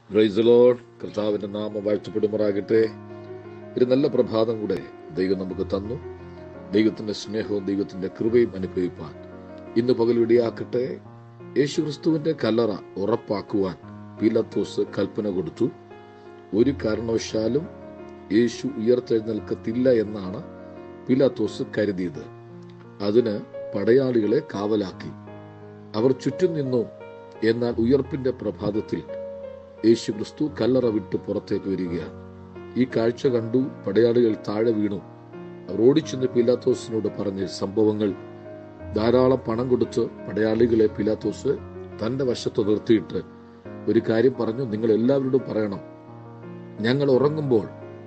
price load കർത്താവിന്റെ നാമം വാഴ്ത്തപ്പെടുമാറാകട്ടെ ഒരു നല്ല പ്രഭാതം കൂടെ ദൈവം നമുക്ക് തന്നു ദൈവത്തിന്റെ സ്നേഹവും ദൈവത്തിന്റെ കൃപയും അനുഭവിപ്പാൻ ഇന്ന് പകൽ ഇടിയാക്കട്ടെ യേശു ക്രിസ്തുവിന്റെ കല്ലറ ഉറപ്പാക്കുവാൻ പീലത്തോസ് കൽപ്പന കൊടുത്തു ഒരു കാരണവശാലും യേശു ഉയർത്തെഴുന്നേൽക്കത്തില്ല എന്നാണ് പീലാത്തോസ് കരുതിയത് അതിന് പടയാളികളെ കാവലാക്കി അവർ ചുറ്റും നിന്നു എന്നാൽ ഉയർപ്പിന്റെ പ്രഭാതത്തിൽ യേശു ക്രിസ്തു കല്ലറ വിട്ട് പുറത്തേക്ക് വരികയാണ് ഈ കാഴ്ച കണ്ടു പടയാളികൾ താഴെ വീണു അവർ ഓടിച്ചെന്ന് പിലാത്തോസിനോട് പറഞ്ഞ സംഭവങ്ങൾ ധാരാളം പണം കൊടുത്ത് പടയാളികളെ പിലാത്തോസ് തന്റെ വശത്ത് നിർത്തിയിട്ട് ഒരു കാര്യം പറഞ്ഞു നിങ്ങൾ എല്ലാവരോടും പറയണം ഞങ്ങൾ ഉറങ്ങുമ്പോൾ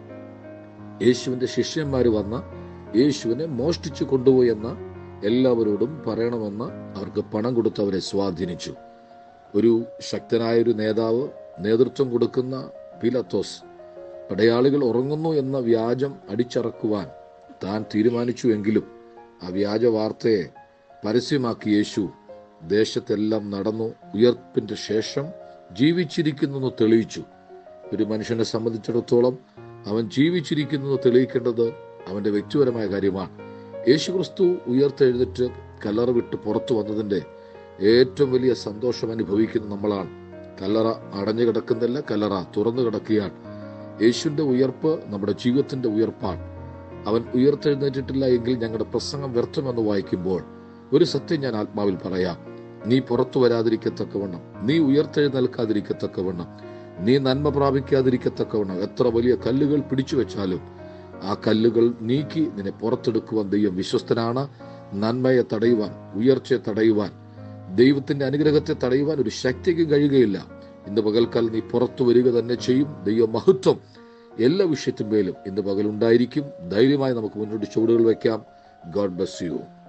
യേശുവിന്റെ ശിഷ്യന്മാർ വന്ന യേശുവിനെ മോഷ്ടിച്ചു കൊണ്ടുപോയി എന്ന എല്ലാവരോടും പറയണമെന്ന് അവർക്ക് പണം കൊടുത്ത് അവരെ സ്വാധീനിച്ചു ഒരു ശക്തനായ ഒരു നേതാവ് നേതൃത്വം കൊടുക്കുന്ന പിലത്തോസ് പടയാളികൾ ഉറങ്ങുന്നു എന്ന വ്യാജം അടിച്ചറക്കുവാൻ താൻ തീരുമാനിച്ചുവെങ്കിലും ആ വ്യാജ വാർത്തയെ പരസ്യമാക്കി യേശു ദേശത്തെല്ലാം നടന്നു ഉയർപ്പിന്റെ ശേഷം ജീവിച്ചിരിക്കുന്നു എന്ന് തെളിയിച്ചു ഒരു മനുഷ്യനെ സംബന്ധിച്ചിടത്തോളം അവൻ ജീവിച്ചിരിക്കുന്നു എന്ന് തെളിയിക്കേണ്ടത് അവന്റെ വ്യക്തിപരമായ കാര്യമാണ് യേശുക്രിസ്തു ഉയർത്തെഴുന്നേറ്റ് കല്ലറ വിട്ട് പുറത്തു വന്നതിന്റെ ഏറ്റവും വലിയ സന്തോഷം അനുഭവിക്കുന്ന നമ്മളാണ് കല്ലറ അടഞ്ഞു കിടക്കുന്നില്ല കല്ലറ തുറന്നു കിടക്കുകയാണ് യേശുവിന്റെ ഉയർപ്പ് നമ്മുടെ ജീവിതത്തിന്റെ ഉയർപ്പാണ് അവൻ ഉയർത്തെഴുന്നേറ്റിട്ടില്ല എങ്കിൽ ഞങ്ങളുടെ പ്രസംഗം വ്യർത്ഥമെന്ന് വായിക്കുമ്പോൾ ഒരു സത്യം ഞാൻ ആത്മാവിൽ പറയാം നീ പുറത്തു വരാതിരിക്കത്തക്കവണ്ണം നീ ഉയർത്തെഴുന്നേൽക്കാതിരിക്കത്തക്കവണ്ണം നീ നന്മ പ്രാപിക്കാതിരിക്കത്തക്കവണ്ണം എത്ര വലിയ കല്ലുകൾ പിടിച്ചു വെച്ചാലും ആ കല്ലുകൾ നീക്കി നിന്നെ പുറത്തെടുക്കുവാൻ ദൈവം വിശ്വസ്തനാണ് നന്മയെ തടയുവാൻ ഉയർച്ചയെ തടയുവാൻ ദൈവത്തിന്റെ അനുഗ്രഹത്തെ തടയുവാൻ ഒരു ശക്തിക്കും കഴിയുകയില്ല ഇന്ന് പകൽക്കാലം നീ പുറത്തു വരിക തന്നെ ചെയ്യും ദൈവ മഹത്വം എല്ലാ വിഷയത്തിന്മേലും ഇന്ന് പകൽ ഉണ്ടായിരിക്കും ധൈര്യമായി നമുക്ക് മുന്നോട്ട് ചുവടുകൾ വെക്കാം ഗോഡ് ബ്ലസ് യു